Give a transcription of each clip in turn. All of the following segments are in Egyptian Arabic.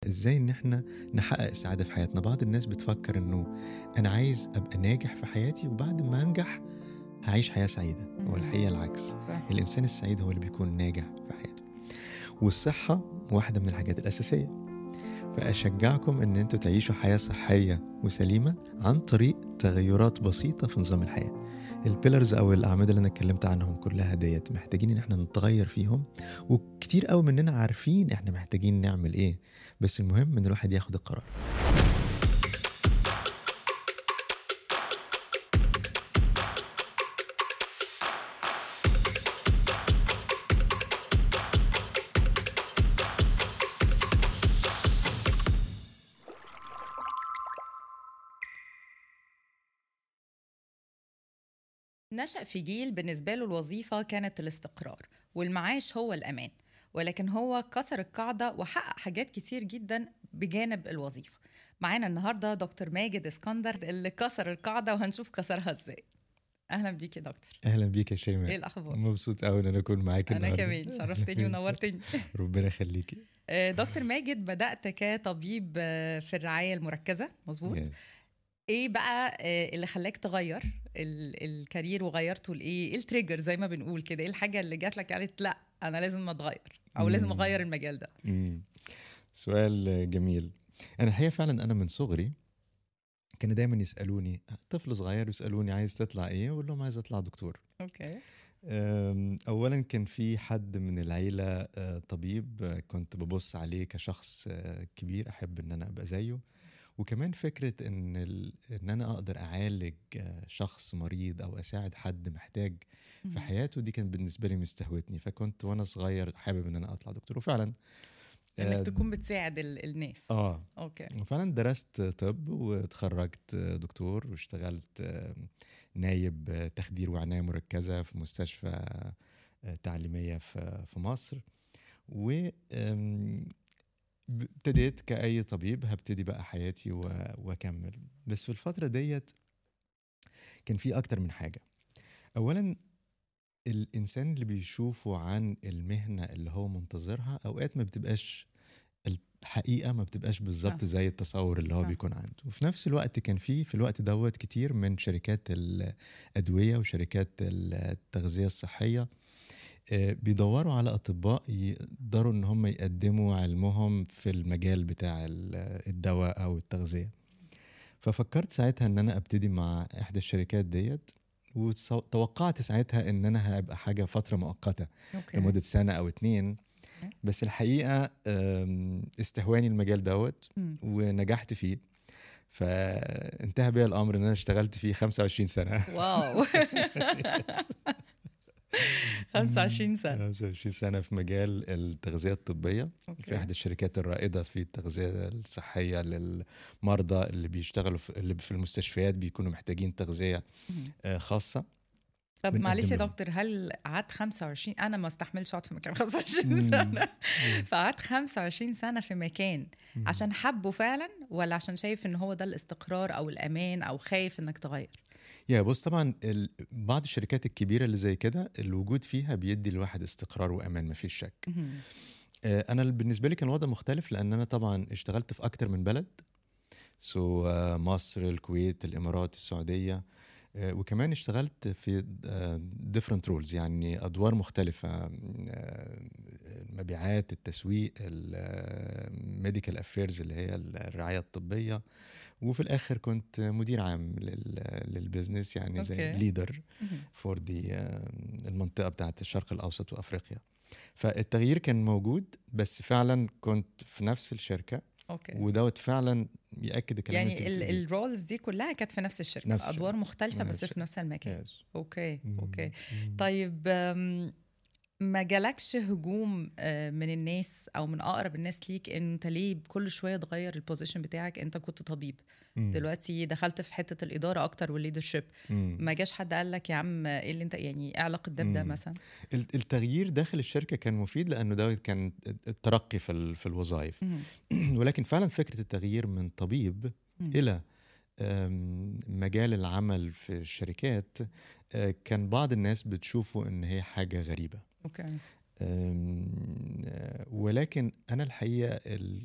ازاي ان احنا نحقق السعاده في حياتنا بعض الناس بتفكر انه انا عايز ابقى ناجح في حياتي وبعد ما انجح هعيش حياه سعيده مم. والحقيقه العكس صح الانسان السعيد هو اللي بيكون ناجح في حياته والصحه واحده من الحاجات الاساسيه فاشجعكم ان انتوا تعيشوا حياه صحيه وسليمه عن طريق تغيرات بسيطه في نظام الحياه البيلرز او الاعمده اللي انا اتكلمت عنهم كلها ديت محتاجين ان احنا نتغير فيهم وكتير قوي مننا عارفين احنا محتاجين نعمل ايه بس المهم ان الواحد ياخد القرار نشأ في جيل بالنسبة له الوظيفة كانت الاستقرار والمعاش هو الأمان ولكن هو كسر القاعدة وحقق حاجات كتير جدا بجانب الوظيفة معانا النهاردة دكتور ماجد اسكندر اللي كسر القاعدة وهنشوف كسرها ازاي أهلا بيك يا دكتور اهلا بيك يا ايه شيماء الأخبار؟ مبسوط قوي ان انا اكون معاك أنا النهاردة. كمان شرفتني ونورتني ربنا يخليكي آه، دكتور ماجد بدأت كطبيب آه، في الرعاية المركزة مظبوط؟ Yes. ايه بقى آه، اللي خلاك تغير ال- الكارير وغيرته لايه؟ ايه التريجر زي ما بنقول كده؟ ايه الحاجة اللي جات لك قالت لا أنا لازم أتغير أو لازم مم. أغير المجال ده؟ مم. سؤال جميل انا الحقيقه فعلا انا من صغري كانوا دايما يسالوني طفل صغير يسالوني عايز تطلع ايه اقول لهم عايز اطلع دكتور اوكي أم، اولا كان في حد من العيله آه، طبيب آه، كنت ببص عليه كشخص آه، كبير احب ان انا ابقى زيه وكمان فكره ان ال... ان انا اقدر اعالج آه، شخص مريض او اساعد حد محتاج في حياته دي كانت بالنسبه لي مستهوتني فكنت وانا صغير حابب ان انا اطلع دكتور وفعلا آه، انك تكون بتساعد ال- الناس اه اوكي وفعلا درست طب واتخرجت دكتور واشتغلت آه، نايب آه، تخدير وعناية مركزة في مستشفى آه، تعليمية في في مصر و آم، ب- ابتديت كأي طبيب هبتدي بقى حياتي و- واكمل بس في الفترة ديت كان في أكتر من حاجة أولا الإنسان اللي بيشوفه عن المهنة اللي هو منتظرها أوقات ما بتبقاش الحقيقة ما بتبقاش بالظبط صح. زي التصور اللي هو صح. بيكون عنده وفي نفس الوقت كان في في الوقت دوت كتير من شركات الأدوية وشركات التغذية الصحية آه، بيدوروا على أطباء يقدروا إن هم يقدموا علمهم في المجال بتاع ال- الدواء أو التغذية ففكرت ساعتها إن أنا أبتدي مع إحدى الشركات ديت وتوقعت ساعتها إن أنا هبقى حاجة فترة مؤقتة اوكي لمدة سنة أو اتنين أوكي. بس الحقيقة آم، استهواني المجال دوت مم. ونجحت فيه فانتهى بيا الأمر إن أنا اشتغلت فيه 25 سنة واو 25 سنة 25 سنة في مجال التغذية الطبية في اوكي احدى الشركات الرائده في التغذيه الصحيه للمرضى اللي بيشتغلوا في اللي في المستشفيات بيكونوا محتاجين تغذيه مم. آه، خاصه طب بنقدم معلش يا لهم. دكتور هل قعدت 25 انا ما استحملش اقعد في مكان 25 مم. سنه فقعدت 25 سنه في مكان مم. عشان حبه فعلا ولا عشان شايف ان هو ده الاستقرار او الامان او خايف انك تغير يا بص طبعا ال- بعض الشركات الكبيره اللي زي كده الوجود فيها بيدي الواحد استقرار وامان ما فيش شك مهم. آه، انا بالنسبه لي كان الوضع مختلف لان انا طبعا اشتغلت في اكتر من بلد سو مصر الكويت الامارات السعوديه آه، وكمان اشتغلت في ديفرنت رولز يعني ادوار مختلفه آه، المبيعات التسويق الميديكال افيرز اللي هي الرعايه الطبيه وفي الاخر كنت مدير عام لل- للبزنس يعني زي أوكي. ليدر مهم. فور دي المنطقه بتاعت الشرق الاوسط وافريقيا فالتغيير كان موجود بس فعلا كنت في نفس الشركه اوكي ودوت فعلا ياكد الكلام اللي يعني انت ال- بتقوليه. الرولز دي كلها كانت في نفس الشركه نفس ادوار الشركة. مختلفه نفس بس في الشركة. نفس المكان Yes. اوكي مم. اوكي مم. طيب أم، ما جالكش هجوم آه، من الناس او من اقرب الناس ليك ان انت ليه كل شويه تغير البوزيشن بتاعك انت كنت طبيب مم. دلوقتي دخلت في حته الاداره اكتر والليدرشيب مم. ما جاش حد قال لك يا عم ايه اللي انت يعني ايه علاقه ده بده مم. مثلا ال- التغيير داخل الشركه كان مفيد لانه ده كان الترقي في ال- في الوظائف مهم. ولكن فعلا فكره التغيير من طبيب مم. الى آم، مجال العمل في الشركات آه، كان بعض الناس بتشوفه ان هي حاجه غريبه اوكي آم، آه، ولكن انا الحقيقه ال-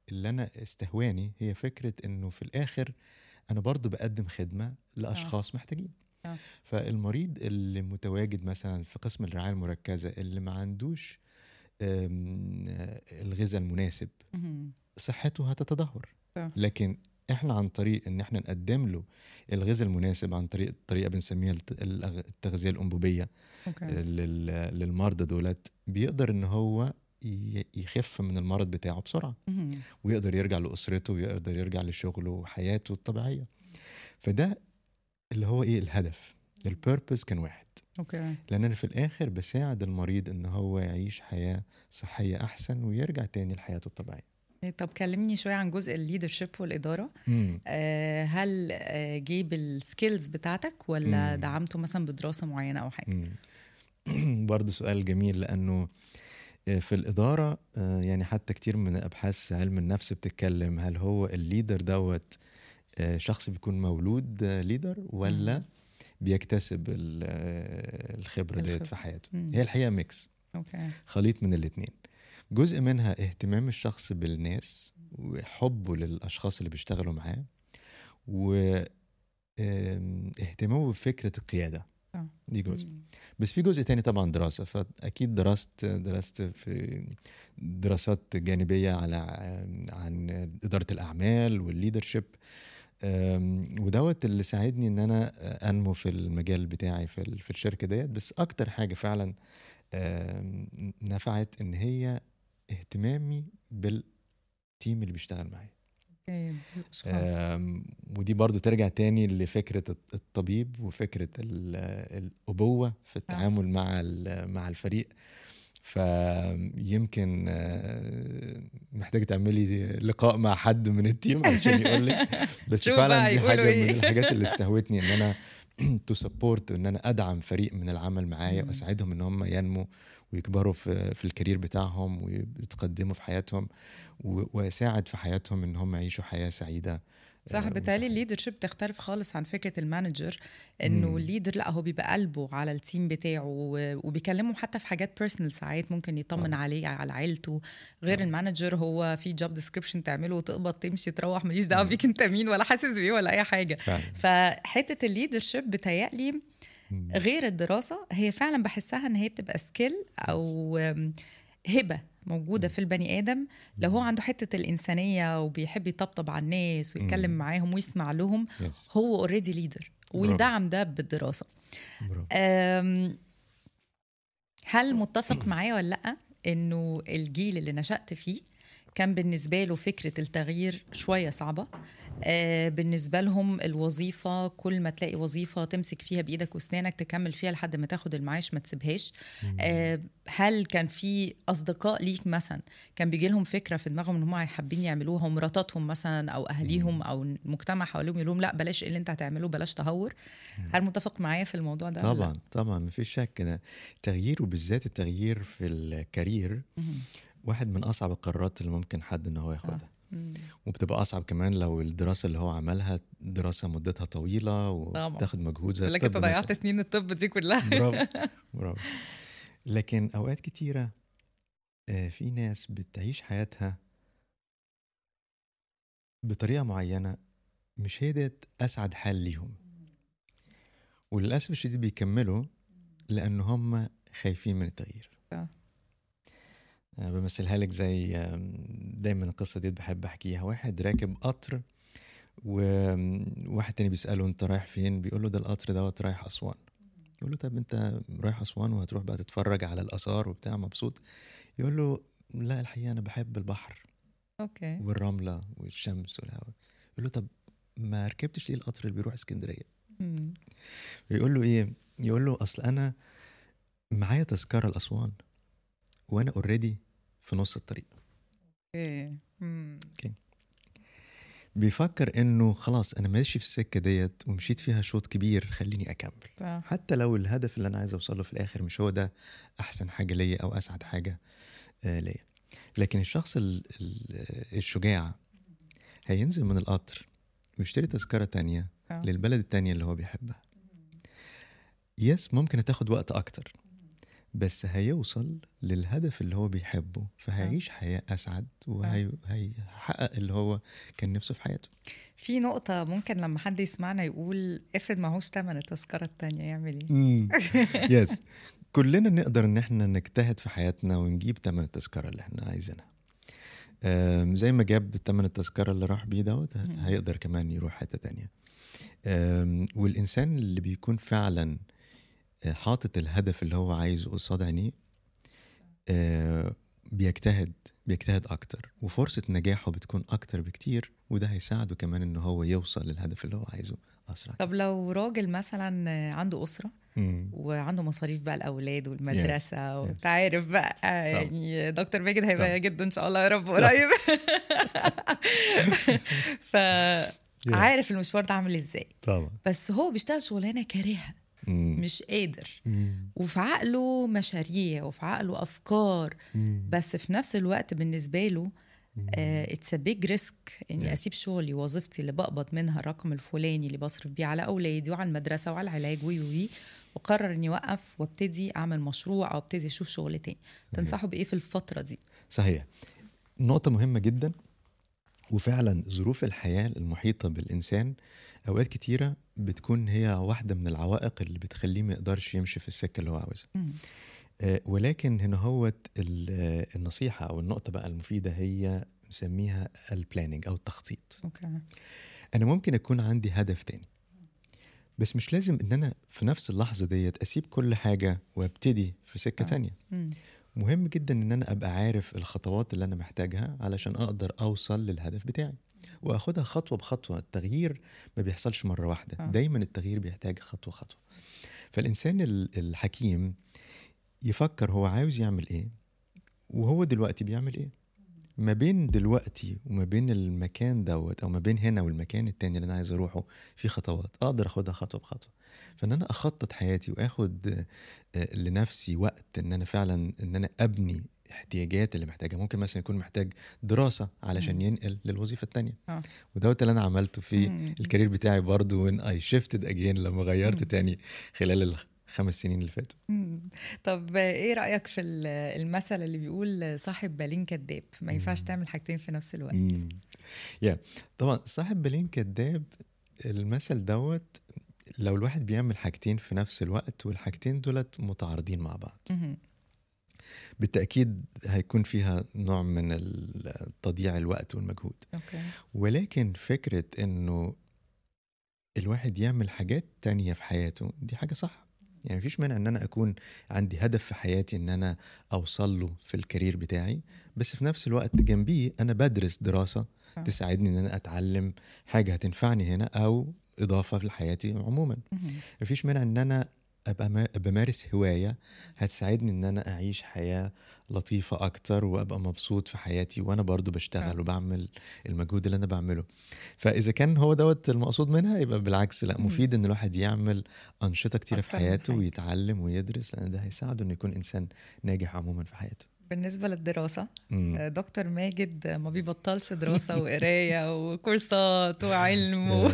اللي انا استهواني هي فكره انه في الاخر انا برضو بقدم خدمه لاشخاص محتاجين آه. فالمريض اللي متواجد مثلا في قسم الرعايه المركزه اللي ما عندوش آم، آه، الغذاء المناسب مهم. صحته هتتدهور صح. لكن احنا عن طريق ان احنا نقدم له الغذاء المناسب عن طريق طريقه بنسميها الت- الأغ- التغذيه الانبوبيه اوكي لل- للمرضى دولت بيقدر ان هو ي- يخف من المرض بتاعه بسرعه مهم. ويقدر يرجع لاسرته ويقدر يرجع لشغله وحياته الطبيعيه فده اللي هو ايه الهدف البيربز كان واحد اوكي لان انا في الاخر بساعد المريض ان هو يعيش حياه صحيه احسن ويرجع تاني لحياته الطبيعيه إيه، طب كلمني شويه عن جزء الليدرشيب والاداره مم. آه، هل آه، جه بالسكيلز بتاعتك ولا مم. دعمته مثلا بدراسه معينه او حاجه مم. برضه سؤال جميل لانه آه، في الاداره آه، يعني حتى كتير من ابحاث علم النفس بتتكلم هل هو الليدر دوت آه، شخص بيكون مولود ليدر ولا مم. بيكتسب ال- آه، الخبره ديت الخبرة. في حياته مم. هي الحقيقه ميكس اوكي خليط من الاتنين جزء منها اهتمام الشخص بالناس وحبه للاشخاص اللي بيشتغلوا معاه و آم، اهتمامه بفكره القياده صح. دي جزء مم. بس في جزء تاني طبعا دراسة فأكيد درست درست في دراسات جانبية على عن إدارة الأعمال والليدرشيب أم، ودوت اللي ساعدني ان انا انمو في المجال بتاعي في ال- في الشركه ديت بس اكتر حاجه فعلا أم، نفعت ان هي اهتمامي بالتيم اللي بيشتغل معايا اوكي بالأشخاص. أم، ودي برضو ترجع تاني لفكرة الط- الطبيب وفكرة ال- الأبوة في التعامل مع ال- مع الفريق فيمكن آه، محتاج تعملي لقاء مع حد من التيم عشان يقول لك بس شوف فعلا بقى دي يقولوا حاجة إيه. من الحاجات اللي استهوتني ان انا تو سبورت ان انا ادعم فريق من العمل معايا مم. واساعدهم ان هم ينموا ويكبروا في في الكارير بتاعهم ويتقدموا في حياتهم و- واساعد في حياتهم ان هم يعيشوا حياه سعيده صح آه، بالتالي وصحية. الليدرشيب تختلف خالص عن فكره المانجر انه مم. الليدر لا هو بيبقى قلبه على التيم بتاعه و- وبيكلمهم حتى في حاجات بيرسونال ساعات ممكن يطمن طبعا. عليه على عيلته غير طبعا. المانجر هو في جوب ديسكريبشن تعمله وتقبض تمشي تروح ماليش دعوه مم. بيك انت مين ولا حاسس بيه ولا اي حاجه فعلا فحته الليدرشيب بتهيألي مم. غير الدراسه هي فعلا بحسها ان هي بتبقى سكيل او أم، هبه موجوده مم. في البني ادم لو هو مم. عنده حته الانسانيه وبيحب يطبطب على الناس ويتكلم مم. معاهم ويسمع لهم يس. هو اوريدي ليدر ويدعم ده بالدراسه برافو أم، هل متفق معايا ولا لا انه الجيل اللي نشأت فيه كان بالنسبة له فكرة التغيير شوية صعبة آه بالنسبة لهم الوظيفة كل ما تلاقي وظيفة تمسك فيها بإيدك وأسنانك تكمل فيها لحد ما تاخد المعاش ما تسيبهاش آه هل كان في أصدقاء ليك مثلا كان بيجي لهم فكرة في دماغهم إن هم حابين يعملوها ومراتاتهم مثلا أو أهليهم أو المجتمع حواليهم يقول لهم لا بلاش إيه اللي أنت هتعمله بلاش تهور هل متفق معايا في الموضوع ده ولا لا؟ طبعا طبعا مفيش شك كده التغيير وبالذات التغيير في الكارير مهم. واحد من اصعب القرارات اللي ممكن حد ان هو ياخدها مم. وبتبقى اصعب كمان لو الدراسه اللي هو عملها دراسه مدتها طويله طبعا. وتاخد مجهود زي يقول لك انت الطب ضيعت مثلاً. سنين الطب دي كلها برافو برافو لكن اوقات كتيره آه، في ناس بتعيش حياتها بطريقه معينه مش هي ديت اسعد حال ليهم وللاسف الشديد بيكملوا لان هم خايفين من التغيير صح. آه، بمثلها لك زي آم، دايما القصه دي بحب احكيها واحد راكب قطر وواحد تاني بيساله انت رايح فين بيقول له ده القطر دوت رايح اسوان يقول له طب انت رايح اسوان وهتروح بقى تتفرج على الاثار وبتاع مبسوط يقول له لا الحقيقه انا بحب البحر اوكي والرمله والشمس والهواء يقول له طب ما ركبتش ليه القطر اللي بيروح اسكندريه مم. يقول له ايه يقول له اصل انا معايا تذكره لاسوان وانا اوريدي في نص الطريق اوكي مم. بيفكر انه خلاص انا ماشي في السكه ديت ومشيت فيها شوط كبير خليني اكمل صح. حتى لو الهدف اللي انا عايز اوصله في الاخر مش هو ده احسن حاجه ليا او اسعد حاجه آه، ليا لكن الشخص ال- ال- الشجاع هينزل من القطر ويشتري تذكره تانية صح. للبلد التانية اللي هو بيحبها يس ممكن هتاخد وقت اكتر بس هيوصل للهدف اللي هو بيحبه فهيعيش حياه اسعد وهيحقق اللي هو كان نفسه في حياته في نقطة ممكن لما حد يسمعنا يقول افرض معهوش تمن التذكرة التانية يعمل ايه؟ يس كلنا نقدر ان احنا نجتهد في حياتنا ونجيب تمن التذكرة اللي احنا عايزينها زي ما جاب تمن التذكرة اللي راح بيه دوت هيقدر كمان يروح حتة تانية والإنسان اللي بيكون فعلا آه، حاطط الهدف اللي هو عايزه قصاد عينيه آه، بيجتهد بيجتهد اكتر وفرصه نجاحه بتكون اكتر بكتير وده هيساعده كمان ان هو يوصل للهدف اللي هو عايزه اسرع طب لو راجل مثلا عنده اسره مم. وعنده مصاريف بقى الاولاد والمدرسه yeah. وانت عارف بقى يعني دكتور ماجد هيبقى جدا ان شاء الله يا رب قريب ف عارف المشوار ده عامل ازاي طبعا بس هو بيشتغل شغلانه كارهها مش قادر وفي عقله مشاريع وفي عقله افكار بس في نفس الوقت بالنسبه له اتس بيج ريسك اني اسيب شغلي ووظيفتي اللي بقبض منها الرقم الفلاني اللي بصرف بيه على اولادي وعلى المدرسه وعلى العلاج وي وي وقرر اني اوقف وابتدي اعمل مشروع او ابتدي اشوف شغل تاني تنصحوا بايه في الفتره دي صحيح نقطه مهمه جدا وفعلا ظروف الحياه المحيطه بالانسان اوقات كتيره بتكون هي واحده من العوائق اللي بتخليه ما يقدرش يمشي في السكه اللي هو عاوزها آه ولكن هنا هو النصيحه او النقطه بقى المفيده هي نسميها البلاننج او التخطيط اوكي انا ممكن يكون عندي هدف تاني بس مش لازم ان انا في نفس اللحظه ديت اسيب كل حاجه وابتدي في سكه صح. تانية مم. مهم جدا ان انا ابقى عارف الخطوات اللي انا محتاجها علشان اقدر اوصل للهدف بتاعي واخدها خطوه بخطوه التغيير ما بيحصلش مره واحده آه. دايما التغيير بيحتاج خطوه خطوه فالانسان الحكيم يفكر هو عاوز يعمل ايه وهو دلوقتي بيعمل ايه ما بين دلوقتي وما بين المكان دوت او ما بين هنا والمكان التاني اللي انا عايز اروحه في خطوات اقدر اخدها خطوه بخطوه فان انا اخطط حياتي واخد آه، لنفسي وقت ان انا فعلا ان انا ابني احتياجات اللي محتاجها ممكن مثلا يكون محتاج دراسه علشان مم. ينقل للوظيفه الثانيه آه. ودوت اللي انا عملته في مم. الكارير بتاعي برضو وين اي شيفتد اجين لما غيرت مم. تاني خلال الخمس سنين اللي فاتوا طب ايه رايك في المثل اللي بيقول صاحب بالين كذاب ما ينفعش تعمل حاجتين في نفس الوقت يا yeah. طبعا صاحب بالين كذاب المثل دوت لو الواحد بيعمل حاجتين في نفس الوقت والحاجتين دولت متعارضين مع بعض بالتاكيد هيكون فيها نوع من تضييع الوقت والمجهود أوكي. ولكن فكره انه الواحد يعمل حاجات تانية في حياته دي حاجه صح يعني مفيش مانع ان انا اكون عندي هدف في حياتي ان انا اوصل له في الكارير بتاعي بس في نفس الوقت جنبيه انا بدرس دراسه تساعدني ان انا اتعلم حاجه هتنفعني هنا او اضافه لحياتي عموما مفيش مانع ان انا ابقى بمارس هوايه هتساعدني ان انا اعيش حياه لطيفه اكتر وابقى مبسوط في حياتي وانا برضو بشتغل آه. وبعمل المجهود اللي انا بعمله فاذا كان هو دوت المقصود منها يبقى بالعكس لا مفيد ان الواحد يعمل انشطه كتيره في حياته ويتعلم ويدرس لان ده هيساعده انه يكون انسان ناجح عموما في حياته بالنسبة للدراسة مم. آه، دكتور ماجد ما بيبطلش دراسة وقراية وكورسات وعلم و...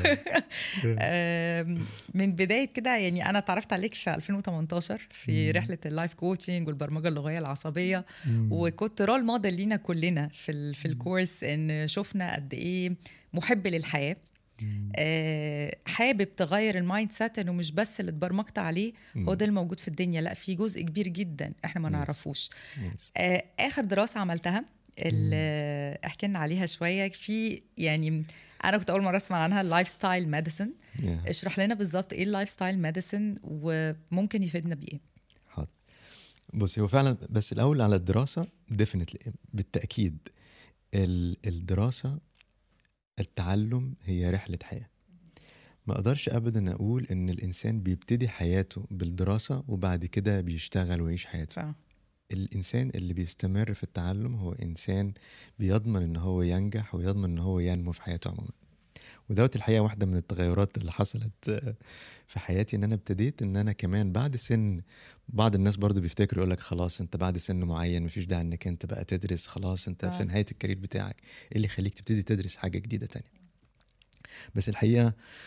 من بداية كده يعني أنا اتعرفت عليك في 2018 في مم. رحلة اللايف كوتشنج والبرمجة اللغوية العصبية مم. وكنت رول موديل لينا كلنا في, ال... في الكورس إن شفنا قد إيه محب للحياة آه حابب تغير المايند سيت انه مش بس اللي اتبرمجت عليه هو ده الموجود في الدنيا لا في جزء كبير جدا احنا ما نعرفوش آه اخر دراسه عملتها اللي احكي لنا عليها شويه في يعني انا كنت اول مره اسمع عنها اللايف ستايل ميديسن اشرح لنا بالظبط ايه اللايف ستايل ميديسن وممكن يفيدنا بايه حاضر بصي هو فعلا بس الاول على الدراسه ديفينتلي بالتاكيد الدراسه التعلم هي رحلة حياة ما اقدرش ابدا اقول ان الانسان بيبتدي حياته بالدراسة وبعد كده بيشتغل ويعيش حياته صح. الانسان اللي بيستمر في التعلم هو انسان بيضمن ان هو ينجح ويضمن ان هو ينمو في حياته عموما ودوت الحقيقه واحده من التغيرات اللي حصلت في حياتي ان انا ابتديت ان انا كمان بعد سن بعض الناس برضو بيفتكروا يقول لك خلاص انت بعد سن معين مفيش داعي انك انت بقى تدرس خلاص انت آه. في نهايه الكارير بتاعك ايه اللي يخليك تبتدي تدرس حاجه جديده تانية بس الحقيقه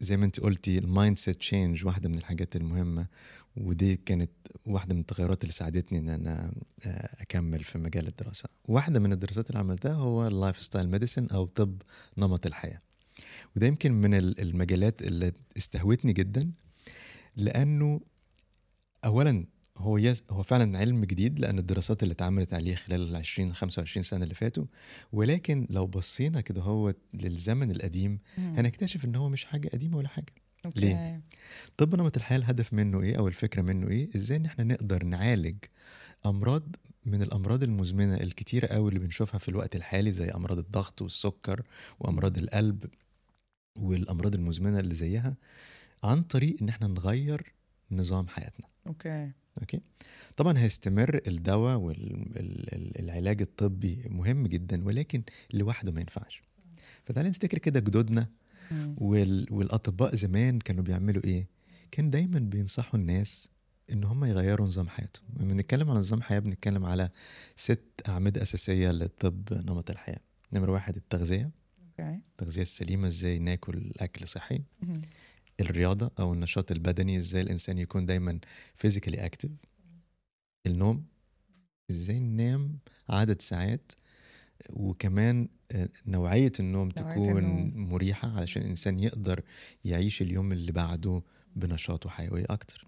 زي ما انت قلتي المايند سيت تشينج واحده من الحاجات المهمه ودي كانت واحده من التغيرات اللي ساعدتني ان انا آه، اكمل في مجال الدراسه واحده من الدراسات اللي عملتها هو اللايف ستايل ميديسن او طب نمط الحياه وده يمكن من ال- المجالات اللي استهوتني جدا لانه اولا هو يس هو فعلا علم جديد لان الدراسات اللي اتعملت عليه خلال ال 20 25 سنه اللي فاتوا ولكن لو بصينا كده هو للزمن القديم مم. هنكتشف ان هو مش حاجه قديمه ولا حاجه أوكي. ليه؟ طب نمط الحياه الهدف منه ايه او الفكره منه ايه ازاي ان احنا نقدر نعالج امراض من الامراض المزمنه الكتيره قوي اللي بنشوفها في الوقت الحالي زي امراض الضغط والسكر وامراض القلب والامراض المزمنه اللي زيها عن طريق ان احنا نغير نظام حياتنا اوكي اوكي طبعا هيستمر الدواء والعلاج الطبي مهم جدا ولكن لوحده ما ينفعش فتعالى نفتكر كده جدودنا مم. وال... والاطباء زمان كانوا بيعملوا ايه كان دايما بينصحوا الناس ان هم يغيروا نظام حياتهم لما بنتكلم على نظام حياه بنتكلم على ست اعمده اساسيه للطب نمط الحياه نمرة واحد التغذيه اوكي التغذيه السليمه ازاي ناكل اكل صحي مم. الرياضه او النشاط البدني ازاي الانسان يكون دايما فيزيكالي اكتف النوم ازاي ننام عدد ساعات وكمان آه، نوعية النوم نوعية تكون النوم. مريحة علشان الإنسان يقدر يعيش اليوم اللي بعده بنشاط وحيوية أكتر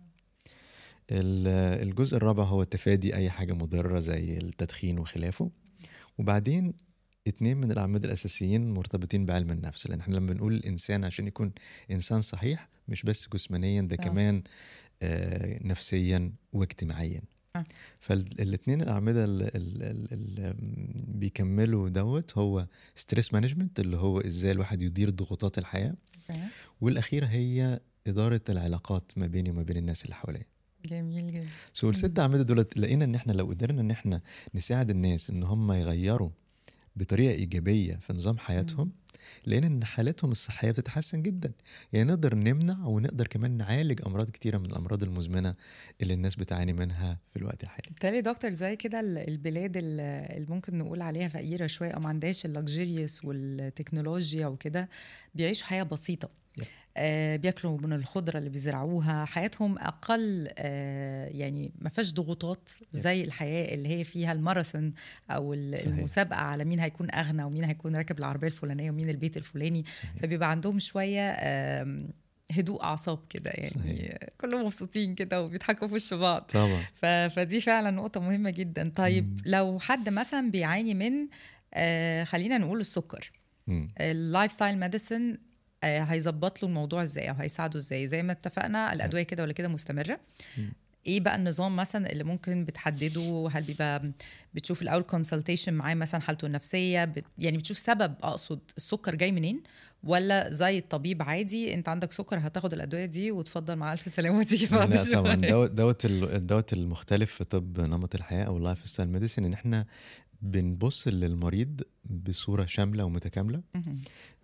ال- الجزء الرابع هو تفادي أي حاجة مضرة زي التدخين وخلافه وبعدين اتنين من الأعمدة الأساسيين مرتبطين بعلم النفس لأن احنا لما بنقول الإنسان عشان يكون إنسان صحيح مش بس جسمانيا ده آه. كمان آه، نفسيا واجتماعيا آه. فالاثنين الأعمدة اللي بيكملوا دوت هو ستريس مانجمنت اللي هو ازاي الواحد يدير ضغوطات الحياة اوكي والأخيرة هي إدارة العلاقات ما بيني وما بين الناس اللي حواليا جميل جدا سو الست أعمدة دولت لقينا إن إحنا لو قدرنا إن إحنا نساعد الناس إن هم يغيروا بطريقة إيجابية في نظام حياتهم لقينا إن حالتهم الصحية بتتحسن جدا يعني نقدر نمنع ونقدر كمان نعالج أمراض كتيرة من الأمراض المزمنة اللي الناس بتعاني منها في الوقت الحالي بالتالي دكتور زي كده ال- البلاد ال- اللي ممكن نقول عليها فقيرة شوية أو ما عندهاش اللكجيريوس والتكنولوجيا وكده بيعيشوا حياة بسيطة Yeah. آه بياكلوا من الخضرة اللي بيزرعوها حياتهم أقل آه يعني ما فيهاش ضغوطات زي الحياة اللي هي فيها الماراثون أو ال- صحيح. المسابقة على مين هيكون أغنى ومين هيكون راكب العربية الفلانية ومين البيت الفلاني صحيح. فبيبقى عندهم شوية آم، هدوء أعصاب كده يعني صحيح. كلهم مبسوطين كده وبيضحكوا في وش بعض طبعا ف... فدي فعلا نقطة مهمة جدا طيب مم. لو حد مثلا بيعاني من آه خلينا نقول السكر مم. اللايف ستايل ميديسن هيظبط له الموضوع ازاي او هيساعده ازاي زي ما اتفقنا الادويه كده ولا كده مستمره مم. ايه بقى النظام مثلا اللي ممكن بتحدده هل بيبقى بتشوف الاول كونسلتيشن معاه مثلا حالته النفسيه بت يعني بتشوف سبب اقصد السكر جاي منين ولا زي الطبيب عادي انت عندك سكر هتاخد الادويه دي وتفضل مع الف سلامه وتيجي بعد لا طبعا شوية. دوت دوت ال- دوت المختلف في طب نمط الحياه او اللايف ستايل ميديسن ان احنا بنبص للمريض بصوره شامله ومتكامله مهم.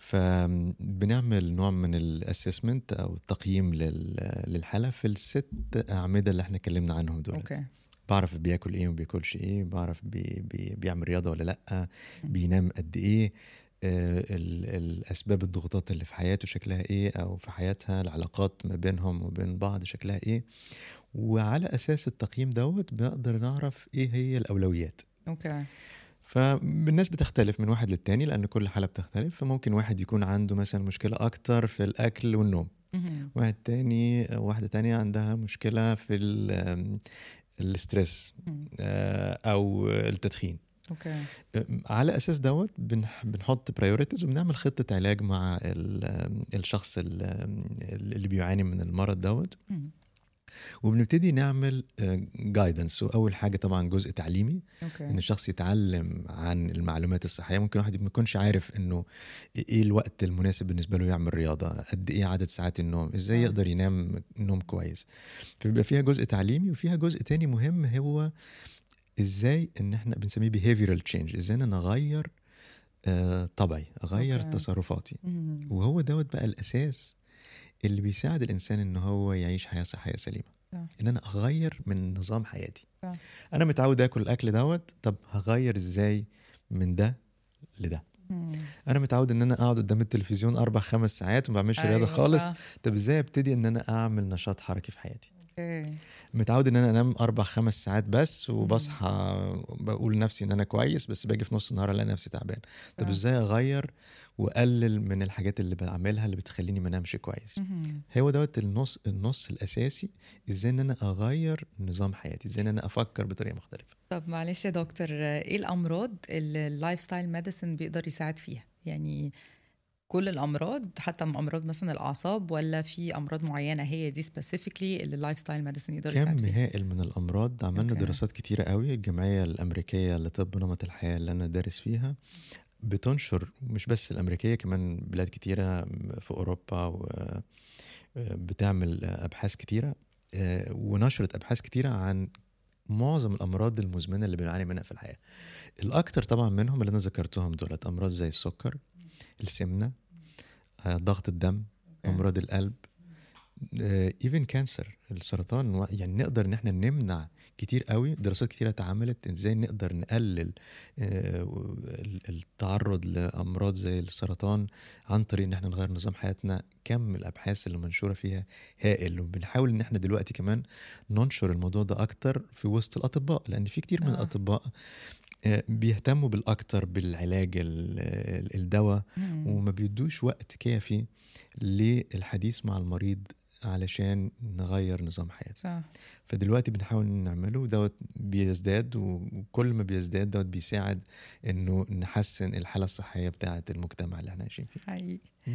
فبنعمل نوع من الاسسمنت او التقييم لل- للحاله في الست اعمده اللي احنا اتكلمنا عنهم دول اوكي بعرف بياكل ايه وما بياكلش ايه بعرف بي بي بيعمل رياضه ولا لا بينام قد ايه آه، ال- الاسباب الضغوطات اللي في حياته شكلها ايه او في حياتها العلاقات ما بينهم وبين بعض شكلها ايه وعلى اساس التقييم دوت بنقدر نعرف ايه هي الاولويات اوكي فالناس بتختلف من واحد للتاني لان كل حاله بتختلف فممكن واحد يكون عنده مثلا مشكله اكتر في الاكل والنوم مهم. واحد تاني واحدة تانية عندها مشكلة في ال- آم، الاسترس مهم. آه، أو التدخين اوكي آم، على أساس دوت بنح- بنحط برايورتيز وبنعمل خطة علاج مع ال- آم، الشخص ال- آم، اللي بيعاني من المرض دوت مهم. وبنبتدي نعمل جايدنس واول حاجه طبعا جزء تعليمي ان اوكي الشخص يتعلم عن المعلومات الصحيه ممكن واحد ما يكونش عارف انه ايه الوقت المناسب بالنسبه له يعمل رياضه قد ايه عدد ساعات النوم ازاي آه. يقدر ينام نوم كويس فبيبقى فيها جزء تعليمي وفيها جزء تاني مهم هو ازاي ان احنا بنسميه behavioral change ازاي انا اغير آه طبعي اغير أوكي. تصرفاتي مهم. وهو دوت بقى الاساس اللي بيساعد الانسان ان هو يعيش حياه صحيه سليمه صح. ان انا اغير من نظام حياتي صح. انا متعود اكل الاكل دوت طب هغير ازاي من ده لده مم. انا متعود ان انا اقعد قدام التلفزيون اربع خمس ساعات وما بعملش رياضه أيوة خالص صح. طب ازاي ابتدي ان انا اعمل نشاط حركي في حياتي اوكي متعود ان انا انام اربع خمس ساعات بس وبصحى بقول لنفسي ان انا كويس بس باجي في نص النهار الاقي نفسي تعبان طب صح. ازاي اغير واقلل من الحاجات اللي بعملها اللي بتخليني ما انامش كويس مهم. هو دوت النص النص الاساسي ازاي ان انا اغير نظام حياتي ازاي ان انا افكر بطريقه مختلفه طب معلش يا دكتور ايه الامراض اللي اللايف ستايل ميديسن بيقدر يساعد فيها يعني كل الامراض حتى امراض مثلا الاعصاب ولا في امراض معينه هي دي سبيسيفيكلي اللي اللايف ستايل ميديسن يقدر كم يساعد فيها هائل من الامراض عملنا أوكي. دراسات كتيره قوي الجمعيه الامريكيه لطب نمط الحياه اللي انا دارس فيها بتنشر مش بس الامريكيه كمان بلاد كتيره في اوروبا و بتعمل ابحاث كتيره آه، ونشرت ابحاث كتيره عن معظم الامراض المزمنه اللي بنعاني منها في الحياه الاكتر طبعا منهم اللي انا ذكرتهم دولت امراض زي السكر السمنه آه، ضغط الدم امراض القلب ايفن كانسر السرطان و- يعني نقدر ان احنا نمنع كتير قوي دراسات كتيره اتعملت ازاي نقدر نقلل آه، ال- التعرض لامراض زي السرطان عن طريق ان احنا نغير نظام حياتنا كم الابحاث اللي منشوره فيها هائل وبنحاول ان احنا دلوقتي كمان ننشر الموضوع ده اكتر في وسط الاطباء لان في كتير من آه. الاطباء آه، بيهتموا بالاكتر بالعلاج ال- ال- الدواء مم. وما بيدوش وقت كافي للحديث مع المريض علشان نغير نظام حياته صح فدلوقتي بنحاول نعمله دوت بيزداد وكل ما بيزداد دوت بيساعد انه نحسن الحاله الصحيه بتاعه المجتمع اللي احنا عايشين فيه حقيقي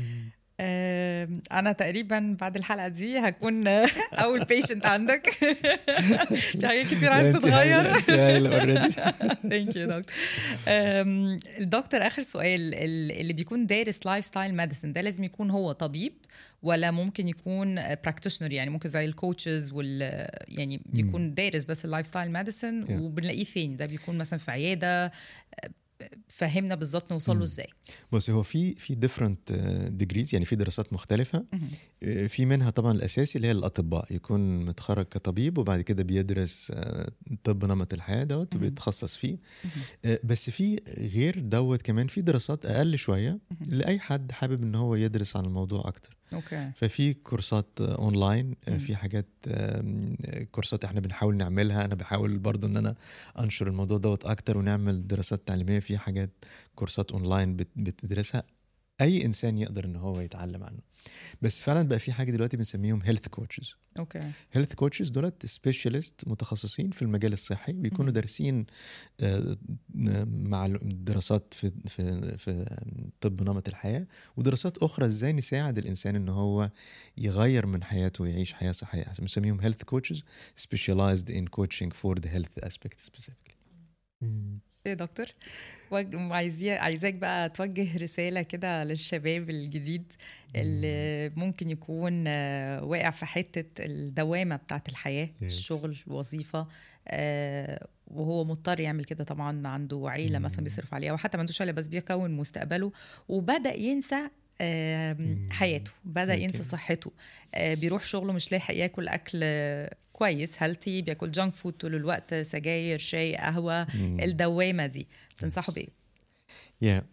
آم، انا تقريبا بعد الحلقه دي هكون اول بيشنت عندك في حاجات كتير عايز تتغير انت هايله اوريدي ثانك يو دكتور أم، الدكتور اخر سؤال ال- اللي بيكون دارس لايف ستايل ميديسن ده لازم يكون هو طبيب ولا ممكن يكون براكتيشنر يعني ممكن زي الكوتشز وال يعني بيكون دارس بس اللايف ستايل ميديسن Yeah. وبنلاقيه فين ده بيكون مثلا في عياده أه، فهمنا بالظبط نوصل له مم. ازاي بص هو في في ديفرنت ديجريز يعني في دراسات مختلفه مهم. آه، في منها طبعا الاساسي اللي هي الاطباء يكون متخرج كطبيب وبعد كده بيدرس آه، طب نمط الحياه دوت مهم. وبيتخصص فيه مهم. آه، بس في غير دوت كمان في دراسات اقل شويه مهم. لاي حد حابب ان هو يدرس عن الموضوع اكتر اوكي ففي كورسات آه، اونلاين آه، مم. في حاجات آم، آه، كورسات احنا بنحاول نعملها انا بحاول برضو ان انا انشر الموضوع دوت اكتر ونعمل دراسات تعليميه في حاجات كورسات اونلاين بت- بتدرسها اي انسان يقدر ان هو يتعلم عنه بس فعلا بقى في حاجه دلوقتي بنسميهم هيلث كوتشز اوكي هيلث كوتشز دولت سبيشالست متخصصين في المجال الصحي بيكونوا مهم. دارسين آه، مع الدراسات في في في طب نمط الحياه ودراسات اخرى ازاي نساعد الانسان ان هو يغير من حياته ويعيش حياه صحيه احسن بنسميهم هيلث كوتشز سبيشاليزد ان كوتشنج فور ذا هيلث اسبيكت سبيسيفيكلي يا دكتور وج- عايزيه عايزاك بقى توجه رساله كده للشباب الجديد اللي ممكن يكون آه، واقع في حته الدوامه بتاعت الحياه Yes. الشغل الوظيفه آه، وهو مضطر يعمل كده طبعا عنده عيله مثلا مم. بيصرف عليها وحتى ما عندوش عيله بس بيكون مستقبله وبدا ينسى آم، مم. حياته بدا أوكي. ينسى صحته آه، بيروح شغله مش لاحق ياكل اكل آه، كويس هيلثي بياكل جانك فود طول الوقت سجاير شاي قهوه الدوامه دي تنصحوا بايه يا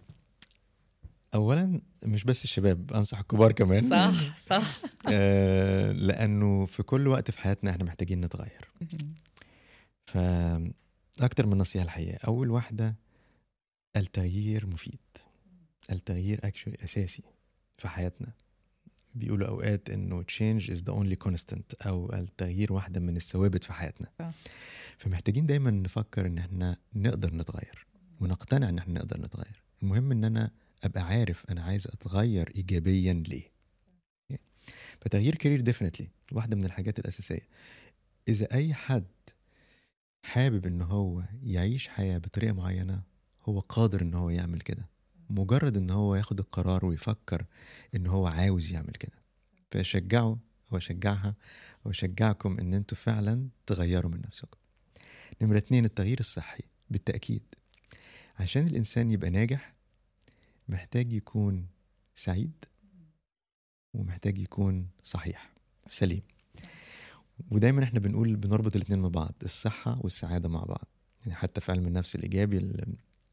اولا مش بس الشباب انصح الكبار كمان صح صح آه، لانه في كل وقت في حياتنا احنا محتاجين نتغير فأكتر من نصيحة الحقيقة أول واحدة التغيير مفيد التغيير اكشولي أساسي في حياتنا بيقولوا أوقات إنه change is the only constant أو التغيير واحدة من الثوابت في حياتنا صح. فمحتاجين دايما نفكر إن احنا نقدر نتغير ونقتنع إن احنا نقدر نتغير المهم إن أنا أبقى عارف أنا عايز أتغير إيجابيا ليه فتغيير كارير ديفنتلي واحدة من الحاجات الأساسية إذا أي حد حابب ان هو يعيش حياه بطريقه معينه هو قادر ان هو يعمل كده مجرد ان هو ياخد القرار ويفكر ان هو عاوز يعمل كده فاشجعه واشجعها واشجعكم ان انتوا فعلا تغيروا من نفسكم نمرة اتنين التغيير الصحي بالتأكيد عشان الإنسان يبقى ناجح محتاج يكون سعيد ومحتاج يكون صحيح سليم ودايما احنا بنقول بنربط الاثنين مع بعض الصحه والسعاده مع بعض يعني حتى في علم النفس الايجابي ال-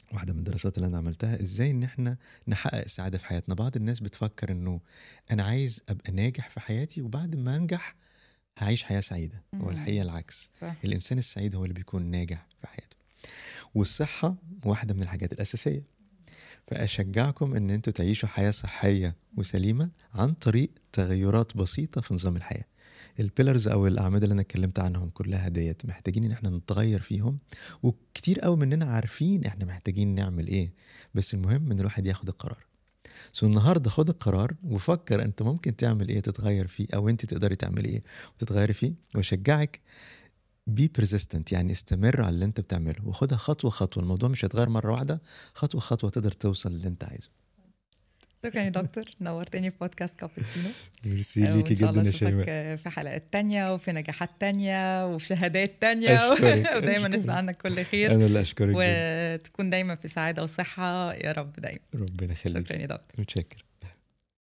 واحده من الدراسات اللي انا عملتها ازاي ان احنا نحقق السعاده في حياتنا بعض الناس بتفكر انه انا عايز ابقى ناجح في حياتي وبعد ما انجح هعيش حياه سعيده مم. والحقيقه العكس صح الانسان السعيد هو اللي بيكون ناجح في حياته والصحه واحده من الحاجات الاساسيه فاشجعكم ان انتوا تعيشوا حياه صحيه وسليمه عن طريق تغيرات بسيطه في نظام الحياه البيلرز او الاعمده اللي انا اتكلمت عنهم كلها ديت محتاجين ان احنا نتغير فيهم وكتير قوي مننا عارفين احنا محتاجين نعمل ايه بس المهم ان الواحد ياخد القرار سو النهارده خد القرار وفكر انت ممكن تعمل ايه تتغير فيه او انت تقدري تعملي ايه وتتغيري فيه واشجعك بي persistent يعني استمر على اللي انت بتعمله وخدها خطوه خطوه الموضوع مش هيتغير مره واحده خطوه خطوه تقدر توصل للي انت عايزه شكرا يا دكتور نورتني في بودكاست كابتشينو ميرسي آه، ليكي وإن شاء الله جدا يا أشوفك شيماء آه، في حلقات تانية وفي نجاحات تانية وفي شهادات تانية أشكرك، ودايما أشكرك. نسمع عنك كل خير انا اللي اشكرك جدا وتكون دايما في سعادة وصحة يا رب دايما ربنا يخليك شكرا يا دكتور متشكر